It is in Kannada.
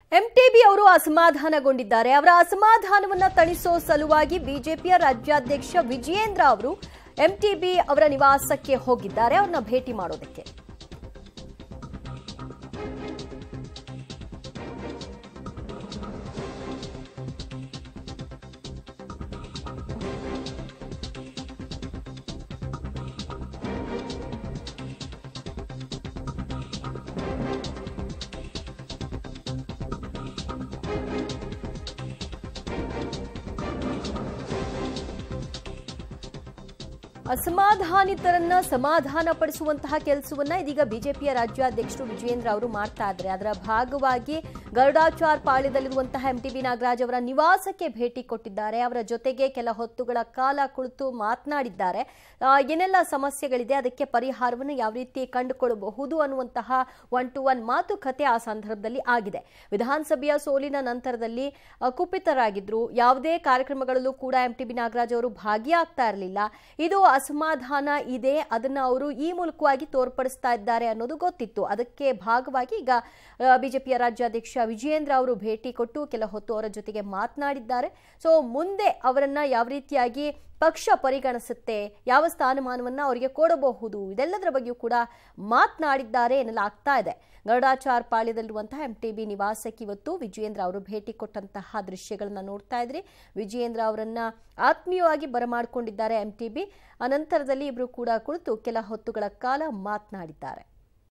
ಎಂಟಿಬಿ ಅವರು ಅಸಮಾಧಾನಗೊಂಡಿದ್ದಾರೆ ಅವರ ಅಸಮಾಧಾನವನ್ನ ತಣಿಸೋ ಸಲುವಾಗಿ ಬಿಜೆಪಿಯ ರಾಜ್ಯಾಧ್ಯಕ್ಷ ವಿಜಯೇಂದ್ರ ಅವರು ಎಂಟಿಬಿ ಅವರ ನಿವಾಸಕ್ಕೆ ಹೋಗಿದ್ದಾರೆ ಅವ್ರನ್ನ ಭೇಟಿ ಮಾಡೋದಕ್ಕೆ ಅಸಮಾಧಾನಿತರನ್ನ ಸಮಾಧಾನ ಪಡಿಸುವಂತಹ ಕೆಲಸವನ್ನ ಇದೀಗ ಬಿಜೆಪಿಯ ರಾಜ್ಯಾಧ್ಯಕ್ಷರು ವಿಜಯೇಂದ್ರ ಅವರು ಮಾಡ್ತಾ ಇದ್ದಾರೆ ಅದರ ಭಾಗವಾಗಿ ಗರುಡಾಚಾರ್ ಪಾಳ್ಯದಲ್ಲಿರುವಂತಹ ಎಂಟಿಬಿ ನಾಗರಾಜ್ ಅವರ ನಿವಾಸಕ್ಕೆ ಭೇಟಿ ಕೊಟ್ಟಿದ್ದಾರೆ ಅವರ ಜೊತೆಗೆ ಕೆಲ ಹೊತ್ತುಗಳ ಕಾಲ ಕುಳಿತು ಮಾತನಾಡಿದ್ದಾರೆ ಆ, ಏನೆಲ್ಲ ಸಮಸ್ಯೆಗಳಿದೆ ಅದಕ್ಕೆ ಪರಿಹಾರವನ್ನು ಯಾವ ರೀತಿ ಕಂಡುಕೊಳ್ಳಬಹುದು ಅನ್ನುವಂತಹ ಒನ್ ಟು ಒನ್ ಮಾತುಕತೆ ಆ ಸಂದರ್ಭದಲ್ಲಿ ಆಗಿದೆ ವಿಧಾನಸಭೆಯ ಸೋಲಿನ ನಂತರದಲ್ಲಿ ಆ, ಕುಪಿತರಾಗಿದ್ರು ಯಾವುದೇ ಕಾರ್ಯಕ್ರಮಗಳಲ್ಲೂ ಕೂಡ ಎಂಟಿಬಿ ನಾಗರಾಜ್ ಅವರು ಭಾಗಿಯಾಗ್ತಾ ಇರಲಿಲ್ಲ ಇದು ಅಸಮಾಧಾನ ಇದೆ ಅದನ್ನ ಅವರು ಈ ಮೂಲಕವಾಗಿ ತೋರ್ಪಡಿಸ್ತಾ ಇದ್ದಾರೆ ಅನ್ನೋದು ಗೊತ್ತಿತ್ತು ಅದಕ್ಕೆ ಭಾಗವಾಗಿ ಈಗ ಬಿಜೆಪಿಯ ರಾಜ್ಯಾಧ್ಯಕ್ಷ ವಿಜಯೇಂದ್ರ ಅವರು ಭೇಟಿ ಕೊಟ್ಟು ಕೆಲ ಹೊತ್ತು ಅವರ ಜೊತೆಗೆ ಮಾತನಾಡಿದ್ದಾರೆ ಸೊ ಮುಂದೆ ಅವರನ್ನ ಯಾವ ರೀತಿಯಾಗಿ ಪಕ್ಷ ಪರಿಗಣಿಸುತ್ತೆ ಯಾವ ಸ್ಥಾನಮಾನವನ್ನ ಅವರಿಗೆ ಕೊಡಬಹುದು ಇದೆಲ್ಲದರ ಬಗ್ಗೆಯೂ ಕೂಡ ಮಾತನಾಡಿದ್ದಾರೆ ಎನ್ನಲಾಗ್ತಾ ಇದೆ ಗರುಡಾಚಾರ್ ಪಾಳ್ಯದಲ್ಲಿರುವಂತಹ ಎಂಟಿಬಿ ನಿವಾಸಕ್ಕೆ ಇವತ್ತು ವಿಜಯೇಂದ್ರ ಅವರು ಭೇಟಿ ಕೊಟ್ಟಂತಹ ದೃಶ್ಯಗಳನ್ನ ನೋಡ್ತಾ ಇದ್ರಿ ವಿಜಯೇಂದ್ರ ಅವರನ್ನ ಆತ್ಮೀಯವಾಗಿ ಬರಮಾಡಿಕೊಂಡಿದ್ದಾರೆ ಎಂಟಿಬಿ ಅನಂತರದಲ್ಲಿ ಇಬ್ರು ಕೂಡ ಕುಳಿತು ಕೆಲ ಹೊತ್ತುಗಳ ಕಾಲ ಮಾತನಾಡಿದ್ದಾರೆ